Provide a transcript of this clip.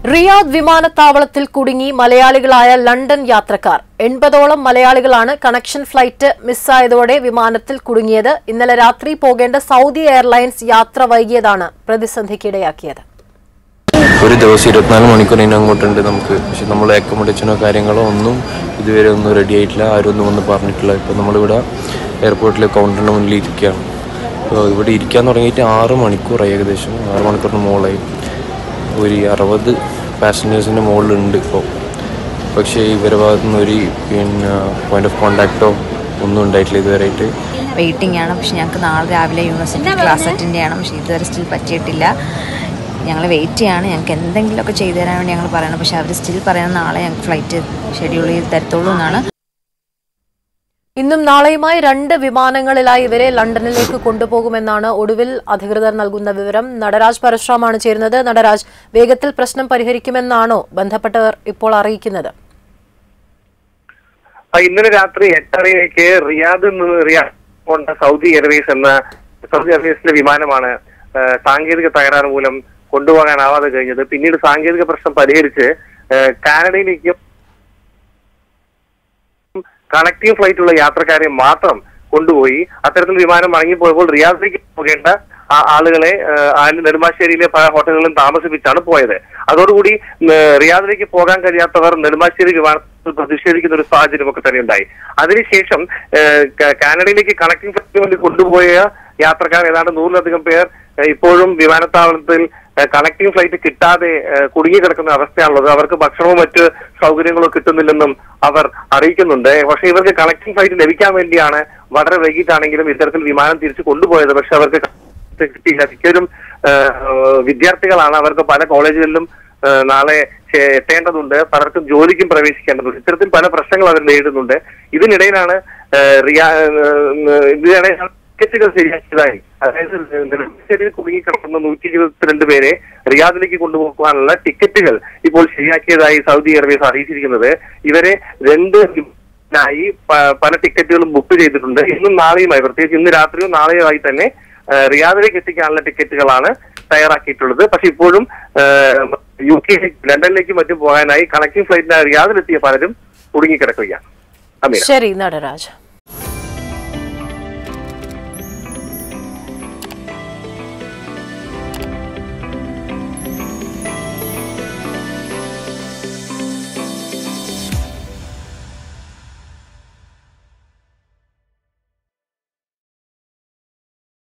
Riyadh വിമാനത്താവളത്തിൽ കുടുങ്ങി മലയാളികളായ ലണ്ടൻ യാത്രക്കാർ എൺപതോളം മലയാളികളാണ് കണക്ഷൻ ഫ്ലൈറ്റ് മിസ്സായതോടെ വിമാനത്തിൽ കുടുങ്ങിയത് ഇന്നലെ രാത്രി പോകേണ്ട സൗദി എയർലൈൻസ് യാത്ര വൈകിയതാണ് പ്രതിസന്ധിക്കിടയാക്കിയത് ഒരു ദിവസം ഇരുപത്തിനാല് മണിക്കൂർ ഇനി അങ്ങോട്ടുണ്ട് നമുക്ക് പക്ഷെ നമ്മൾ അക്കോമഡേഷനോ കാര്യങ്ങളോ ഒന്നും ഇതുവരെ ഒന്നും റെഡി ആയിട്ടില്ല ആരും ഒന്നും ഒന്നും പറഞ്ഞിട്ടില്ല ഇപ്പോൾ നമ്മളിവിടെ എയർപോർട്ടിൽ കൗണ്ടറിന് മുന്നിൽ ഇരിക്കുകയാണ് അപ്പോൾ ഇവിടെ ഇരിക്കാൻ തുടങ്ങിയിട്ട് ആറ് മണിക്കൂറായി ഏകദേശം ആറ് മണിക്കൂറിന് മുകളിലായി ഒരു അറുപത് പാസഞ്ചേഴ്സിൻ്റെ മുകളിലുണ്ട് ഇപ്പോൾ പക്ഷേ ഇവരുടെ ഭാഗത്തു നിന്ന് ഒരു പിന്നെ പോയിന്റ് ഓഫ് കോണ്ടാക്റ്റോ ഒന്നും ഉണ്ടായിട്ടില്ല ഇതുവരെയായിട്ട് വെയിറ്റിംഗ് ആണ് പക്ഷെ ഞങ്ങൾക്ക് നാളെ രാവിലെ യൂണിവേഴ്സിറ്റി ക്ലാസ് അറ്റൻഡ് ചെയ്യണം പക്ഷേ ഇതുവരെ സ്റ്റിൽ പറ്റിയിട്ടില്ല ഞങ്ങൾ വെയിറ്റ് ചെയ്യാണ് ഞങ്ങൾക്ക് എന്തെങ്കിലുമൊക്കെ ചെയ്തു തരാൻ വേണ്ടി ഞങ്ങൾ പറയണം പക്ഷേ അവർ സ്റ്റിൽ പറയുന്നത് നാളെ ഞങ്ങൾക്ക് ഫ്ലൈറ്റ് ഷെഡ്യൂൾ ചെയ്ത് തരത്തുള്ളൂ എന്നാണ് ഇന്നും നാളെയുമായി രണ്ട് വിമാനങ്ങളിലായി ഇവരെ ലണ്ടനിലേക്ക് കൊണ്ടുപോകുമെന്നാണ് ഒടുവിൽ അധികൃതർ നൽകുന്ന വിവരം നടരാജ് പരശുറാമാണ് ചേരുന്നത് നടരാജ് വേഗത്തിൽ പ്രശ്നം പരിഹരിക്കുമെന്നാണോ ബന്ധപ്പെട്ടവർ ഇപ്പോൾ അറിയിക്കുന്നത് ആ, ഇന്നലെ രാത്രി എട്ടരയ്ക്ക് റിയാദിൽ നിന്ന് റിയാദ് കൊണ്ട സൗദി എയർവേസ് എന്ന സൗദി എയർവേസിന്റെ വിമാനമാണ് ആ, സാങ്കേതിക തകരാറ് മൂലം കൊണ്ടുപോകാനാവാതെ കഴിഞ്ഞത് പിന്നീട് സാങ്കേതിക പ്രശ്നം പരിഹരിച്ച് ആ, കാനഡയിലേക്ക് കണക്റ്റിംഗ് ഫ്ലൈറ്റ് ഉള്ള യാത്രക്കാരെ മാത്രം കൊണ്ടുപോയി അത്തരത്തിൽ വിമാനം മടങ്ങിപ്പോയപ്പോൾ റിയാദിലേക്ക് പോകേണ്ട ആ ആളുകളെ ആ, ആ നെടുമ്പാശ്ശേരിയിലെ പല ഹോട്ടലുകളിലും താമസിപ്പിച്ചാണ് പോയത് അതോടുകൂടി ഉം, റിയാദിലേക്ക് പോകാൻ കഴിയാത്തവർ നെടുമ്പാശ്ശേരി വിമാനത്തിൽ പ്രതിഷേധിക്കുന്ന ഒരു സാഹചര്യം ഒക്കെ തന്നെ ഉണ്ടായി അതിനുശേഷം ആ, ക- കാനഡയിലേക്ക് കണക്റ്റിംഗ് ഫ്ലൈറ്റിന് വേണ്ടി കൊണ്ടുപോയ യാത്രക്കാർ ഏതാണ്ട് നൂറിലധികം പേർ ആ, ഇപ്പോഴും വിമാനത്താവളത്തിൽ കണക്റ്റിംഗ് ഫ്ലൈറ്റ് കിട്ടാതെ ആ, കുടുങ്ങിക്കിടക്കുന്ന അവസ്ഥയാണുള്ളത് അവർക്ക് ഭക്ഷണവും മറ്റ് സൗകര്യങ്ങളോ കിട്ടുന്നില്ലെന്നും അവർ അറിയിക്കുന്നുണ്ട് പക്ഷേ ഇവർക്ക് കണക്റ്റിംഗ് ഫ്ലൈറ്റ് ലഭിക്കാൻ വേണ്ടിയാണ് വളരെ വൈകിട്ടാണെങ്കിലും ഇത്തരത്തിൽ വിമാനം തിരിച്ചു കൊണ്ടുപോയത് പക്ഷെ അവർക്ക് കിട്ടിയില്ല മിക്കവരും ആ, വിദ്യാർത്ഥികളാണ് അവർക്ക് പല കോളേജുകളിലും ആ, നാളെ ചെ- എത്തേണ്ടതുണ്ട് പലർക്കും ജോലിക്കും പ്രവേശിക്കേണ്ടതുണ്ട് ഇത്തരത്തിൽ പല പ്രശ്നങ്ങൾ അവർ നേരിടുന്നുണ്ട് ഇതിനിടയിലാണ് ആ, റിയാ ആ, ഇതിനിടയിലാണ് ടിക്കറ്റുകൾ ശരിയാക്കിയതായി അതായത് നെടുമ്പാശ്ശേരിയിൽ കുടുങ്ങിക്കിടക്കുന്ന നൂറ്റി ഇരുപത്തിരണ്ട് പേരെ റിയാദിലേക്ക് കൊണ്ടുപോകാനുള്ള ടിക്കറ്റുകൾ ഇപ്പോൾ ശരിയാക്കിയതായി സൗദി എയർവേസ് അറിയിച്ചിരിക്കുന്നത് ഇവരെ രണ്ട് ായി പല ടിക്കറ്റുകളും ബുക്ക് ചെയ്തിട്ടുണ്ട് ഇന്നും നാളെയുമായി പ്രത്യേകിച്ച് ഇന്ന് രാത്രിയോ നാളെയോ തന്നെ ആ, റിയാദിലേക്ക് എത്തിക്കാനുള്ള ടിക്കറ്റുകളാണ് തയ്യാറാക്കിയിട്ടുള്ളത് പക്ഷെ ഇപ്പോഴും ആ, യു കെ ലണ്ടനിലേക്കും മറ്റും പോകാനായി കണക്റ്റിംഗ് ഫ്ലൈറ്റിനായി റിയാദിലെത്തിയ പലരും കുടുങ്ങിക്കിടക്കുകയാണ് അമീന ശരി നടരാജ്